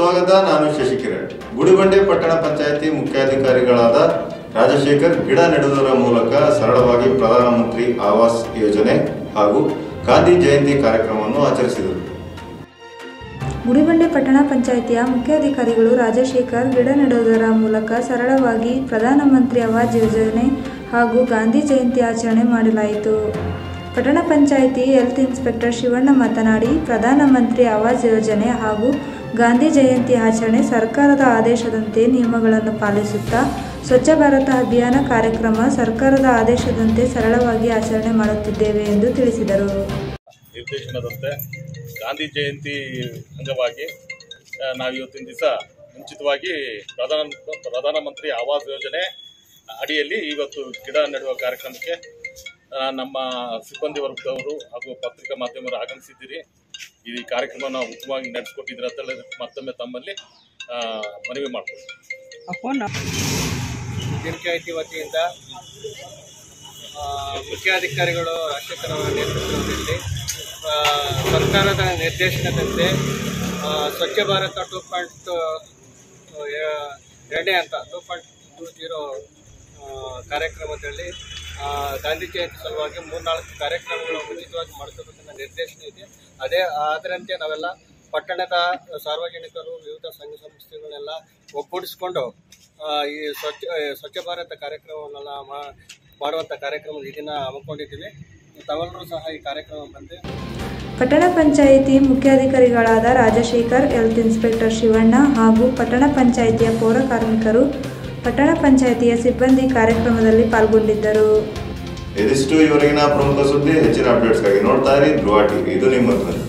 ಸ್ವಾಗತ ನಾನು ಶಶಿಕಿರಣ್ ಗುಡಿಬಂಡೆ ಪಟ್ಟಣ ಪಂಚಾಯಿತಿ ಮುಖ್ಯಾಧಿಕಾರಿಗಳಾದ ರಾಜಶೇಖರ್ ಗಿಡ ನೆಡುವುದರ ಮೂಲಕ ಸರಳವಾಗಿ ಪ್ರಧಾನಮಂತ್ರಿ ಆವಾಸ್ ಯೋಜನೆ ಹಾಗೂ ಗಾಂಧಿ ಜಯಂತಿ ಕಾರ್ಯಕ್ರಮವನ್ನು ಆಚರಿಸಿದರು ಗುಡಿಬಂಡೆ ಪಟ್ಟಣ ಪಂಚಾಯಿತಿಯ ಮುಖ್ಯಾಧಿಕಾರಿಗಳು ರಾಜಶೇಖರ್ ಗಿಡ ನೆಡುವುದರ ಮೂಲಕ ಸರಳವಾಗಿ ಪ್ರಧಾನಮಂತ್ರಿ ಆವಾಸ್ ಯೋಜನೆ ಹಾಗೂ ಗಾಂಧಿ ಜಯಂತಿ ಆಚರಣೆ ಮಾಡಲಾಯಿತು ಪಟ್ಟಣ ಪಂಚಾಯಿತಿ ಹೆಲ್ತ್ ಇನ್ಸ್ಪೆಕ್ಟರ್ ಶಿವಣ್ಣ ಮಾತನಾಡಿ ಪ್ರಧಾನಮಂತ್ರಿ ಆವಾಸ್ ಯೋಜನೆ ಹಾಗೂ ಗಾಂಧಿ ಜಯಂತಿ ಆಚರಣೆ ಸರ್ಕಾರದ ಆದೇಶದಂತೆ ನಿಯಮಗಳನ್ನು ಪಾಲಿಸುತ್ತಾ ಸ್ವಚ್ಛ ಭಾರತ ಅಭಿಯಾನ ಕಾರ್ಯಕ್ರಮ ಸರ್ಕಾರದ ಆದೇಶದಂತೆ ಸರಳವಾಗಿ ಆಚರಣೆ ಮಾಡುತ್ತಿದ್ದೇವೆ ಎಂದು ತಿಳಿಸಿದರು ನಿರ್ದೇಶನದಂತೆ ಗಾಂಧಿ ಜಯಂತಿ ಅಂಗವಾಗಿ ಆ, ನಾವು ಇವತ್ತಿನ ದಿವಸ ಮುಂಚಿತವಾಗಿ ಪ್ರಧಾನ ಪ್ರಧಾನಮಂತ್ರಿ ಆವಾಸ್ ಯೋಜನೆ ಅಡಿಯಲ್ಲಿ ಇವತ್ತು ಗಿಡ ನೆಡುವ ಕಾರ್ಯಕ್ರಮಕ್ಕೆ ಆ, ನಮ್ಮ ಸಿಬ್ಬಂದಿ ವರ್ಗದವರು ಹಾಗೂ ಪತ್ರಿಕಾ ಮಾಧ್ಯಮರು ಆಗಮಿಸಿದ್ದೀರಿ ಈ ಕಾರ್ಯಕ್ರಮ ನಾವು ಉತ್ತಮವಾಗಿ ನಡೆಸ್ಕೊಟ್ಟಿದ್ದೀರ ಅಂತ ಹೇಳಿ ಮತ್ತೊಮ್ಮೆ ತಮ್ಮಲ್ಲಿ ಆ, ಮನವಿ ಮಾಡ್ತೀವಿ ಪಂಚಾಯಿತಿ ವತಿಯಿಂದ ಆ, ಮುಖ್ಯಾಧಿಕಾರಿಗಳು ರಾಜಶೇಖರ್ ಅವರ ನೇತೃತ್ವದಲ್ಲಿ ಆ, ಸರ್ಕಾರದ ನಿರ್ದೇಶನದಂತೆ ಆ, ಸ್ವಚ್ಛ ಭಾರತ ಟೂ ಪಾಯಿಂಟ್ ಎರಡನೇ ಅಂತ ಟೂ ಪಾಯಿಂಟ್ ಟೂ ಜೀರೋ ಕಾರ್ಯಕ್ರಮದಲ್ಲಿ ಆ, ಗಾಂಧಿ ಜಯಂತಿ ಸಲುವಾಗಿ ಮೂರ್ನಾಲ್ಕು ಕಾರ್ಯಕ್ರಮಗಳು ಉಚಿತವಾಗಿ ಮಾಡಿಸಬೇಕನ್ನೋ ನಿರ್ದೇಶನ ಇದೆ ಅದೇ ಅದರಂತೆ ನಾವೆಲ್ಲ ಪಟ್ಟಣದ ಸಾರ್ವಜನಿಕರು ವಿವಿಧ ಸಂಘ ಸಂಸ್ಥೆಗಳನ್ನೆಲ್ಲ ಒಗ್ಗೂಡಿಸಿಕೊಂಡು ಆ, ಈ ಸ್ವಚ್ಛ ಆ, ಸ್ವಚ್ಛ ಭಾರತ ಕಾರ್ಯಕ್ರಮವನ್ನೆಲ್ಲ ಮಾ- ಮಾಡುವಂಥ ಕಾರ್ಯಕ್ರಮ ಈ ದಿನ ಹಮ್ಮಿಕೊಂಡಿದ್ದೀವಿ ತಾವೆಲ್ಲರೂ ಸಹ ಈ ಕಾರ್ಯಕ್ರಮ ಬಂದು ಪಟ್ಟಣ ಪಂಚಾಯಿತಿ ಮುಖ್ಯಾಧಿಕಾರಿಗಳಾದ ರಾಜಶೇಖರ್ ಹೆಲ್ತ್ ಇನ್ಸ್ಪೆಕ್ಟರ್ ಶಿವಣ್ಣ ಹಾಗೂ ಪಟ್ಟಣ ಪಂಚಾಯಿತಿಯ ಪೌರ ಕಾರ್ಮಿಕರು ಪಟ್ಟಣ ಪಂಚಾಯಿತಿಯ ಸಿಬ್ಬಂದಿ ಕಾರ್ಯಕ್ರಮದಲ್ಲಿ ಪಾಲ್ಗೊಂಡಿದ್ದರು ಇದಿಷ್ಟು ಇವರೆಗಿನ ಪ್ರಮುಖ ಸುದ್ದಿ ಹೆಚ್ಚಿನ ಅಪ್ಡೇಟ್ಸ್ಗಾಗಿ ನೋಡ್ತಾ ಇರಿ ಧ್ರುವ ಟಿವಿ ಇದು ನಿಮ್ಮ ಧ್ವನಿ